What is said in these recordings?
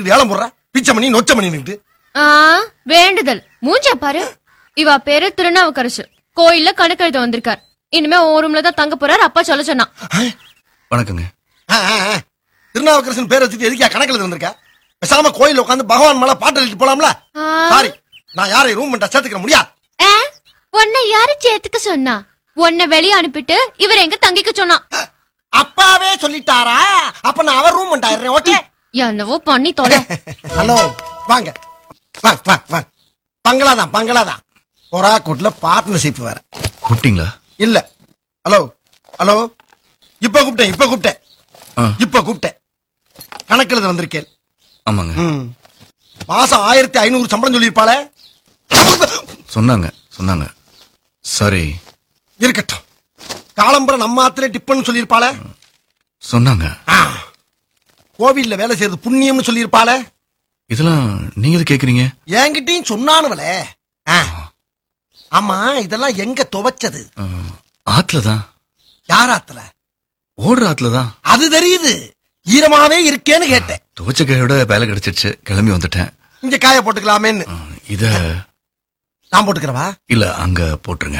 நின்னுட்டு ஏலம் போடுற பிச்சை மணி நொச்ச மணி நின்னுட்டு ஆ, வேண்டுதல் மூஞ்ச பாரு இவ பேரு திருநாவுக்கரசு கோயில்ல கணக்கு எழுத வந்திருக்கார் இனிமே உன் ரூம்ல தான் தங்க போறார் அப்பா சொல்ல சொன்னான் வணக்கங்க ஆ, ஆ, ஆ. திருநாவுக்கரசன் பேர் வச்சுட்டு எதுக்கா கணக்கில் வந்திருக்க பேசாம கோயில்ல உட்காந்து பகவான் மேல பாட்டு எழுதிட்டு போலாம்ல ஆ. சாரி நான் யாரையும் ரூம் பண்ணிட்டா சேர்த்துக்க முடியாது ஆ, உன்னை யாரு சேர்த்துக்க சொன்னா உன்னை வெளிய அனுப்பிட்டு இவர் எங்க தங்கிக்க சொன்னான் அப்பாவே சொல்லிட்டாரா அப்ப நான் அவர் ரூம் பண்ணிட்டாரு ஓகே என்னவோ பண்ணி தொலை ஹலோ வாங்க வாங்க வாங்க வாங்க பங்களாதான் பங்களாதான் பொறா கூட்டுல பார்ட்னர்ஷிப் வேற கூப்பிட்டீங்களா இல்ல ஹலோ ஹலோ இப்ப கூப்பிட்டேன் இப்ப கூப்பிட்டேன் ஆ. இப்ப கூப்பிட்டேன் கணக்கில் வந்திருக்கேன் ஆமாங்க ம். மாசம் ஆயிரத்தி ஐநூறு சம்பளம் சொல்லியிருப்பாளே சொன்னாங்க சொன்னாங்க சாரி இருக்கட்டும் காலம்பரம் நம்ம ஆத்துல டிப்பன் சொல்லியிருப்பாளே சொன்னாங்க ஆ. கோவில்ல வேலை செய்யறது புண்ணியம்னு சொல்லியிருப்பாளே இதெல்லாம் நீங்க எது கேக்குறீங்க என்கிட்டயும் சொன்னானுவலே ஆ. ஆமா இதெல்லாம் எங்க துவைச்சது அஹ், ஆத்துல தான் யார் ஆத்துல ஓடுற ஆத்துல தான் அது தெரியுது ஈரமாவே இருக்கேன்னு கேட்டேன் துவச்ச கையோட வேலை கிடைச்சிருச்சு கிளம்பி வந்துட்டேன் இங்க காய போட்டுக்கலாமேன்னு அஹ், இத நான் போட்டுக்கிறவா இல்ல அங்க போட்டுருங்க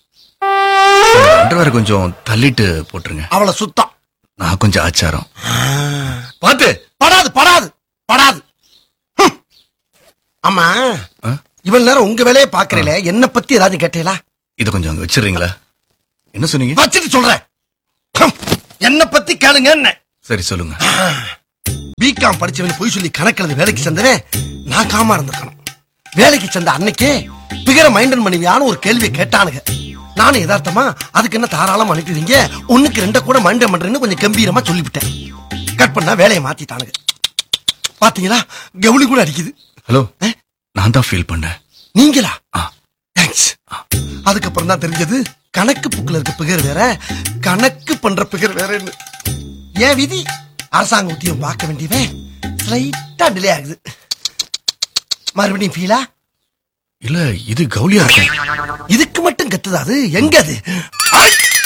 அண்டர்வேர் கொஞ்சம் தள்ளிட்டு போட்டுருங்க அவளை சுத்தம் நான் கொஞ்சம் ஆச்சாரம் பாத்து படாது படாது படாது ஹம். ஆமா ஆ? இவ்வளவு நேரம் உங்க வேலையை பாக்குறீல என்ன பத்தி ஏதாவது கேட்டீங்களா இத கொஞ்சம் அங்க வச்சிடுறீங்களா என்ன சொன்னீங்க வச்சுட்டு சொல்றேன் ஹம். என்ன பத்தி கேளுங்க என்ன சரி சொல்லுங்க பிகாம் படிச்சவன் பொய் சொல்லி கணக்கில் வேலைக்கு சேர்ந்தவன் நான் காமா இருந்திருக்கணும் வேலைக்கு சேர்ந்த அன்னைக்கே பிகர மைண்டன் மனைவியான ஒரு கேள்வியை கேட்டானுங்க நானும் யதார்த்தமா அதுக்கு என்ன தாராளமா அனுப்பிடுவீங்க ஒண்ணுக்கு ரெண்ட கூட மைண்டன் பண்றேன்னு கொஞ்சம் கம்பீரமா சொல்லிவிட்டேன் கட் பண்ணா வேலையை மாத்திட்டானுங்க பாத்தீங்களா கவுளி கூட அடிக்குது ஹலோ நான் தான் ஃபீல் பண்ணேன் நீங்களா ஆ. தேங்க்ஸ் அதுக்கப்புறம் தான் தெரிஞ்சது கணக்கு புக்கில் இருக்க பிகர் வேற கணக்கு பண்ற பிகர் வேறன்னு ஏன் விதி அரசாங்க உத்தியம் பார்க்க வேண்டியவன் ஸ்லைட்டா டிலே ஆகுது மறுபடியும் ஃபீலா இல்ல இது கவுலியா இருக்கும் இதுக்கு மட்டும் கத்துதா அது எங்க அது ஐ!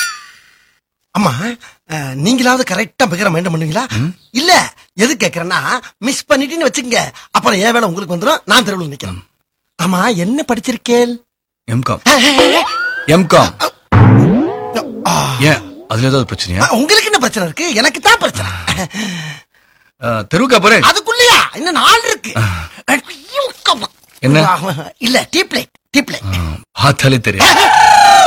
அம்மா அஹ், நீங்களாவது கரெக்டா பிகர மைண்டம் பண்ணுவீங்களா இல்ல எது கேக்குறேன்னா மிஸ் பண்ணிட்டீங்கன்னு வச்சுக்கங்க அப்புறம் ஏன் வேலை உங்களுக்கு வந்துடும் நான் தெருவில் நிக்கிறேன் ஆமா என்ன படிச்சிருக்கேன் எம்காம் எம்காம் ஏன் அதுல ஏதாவது பிரச்சனையா உங்களுக்கு என்ன பிரச்சனை இருக்கு எனக்கு தான் பிரச்சனை அஹ், தெருவுக்கா போறேன் அதுக்குள்ளயா இன்னும் நாள் இருக்கு என்ன? இல்ல டீப்லை டீப்லை பார்த்தாலே தெரியும்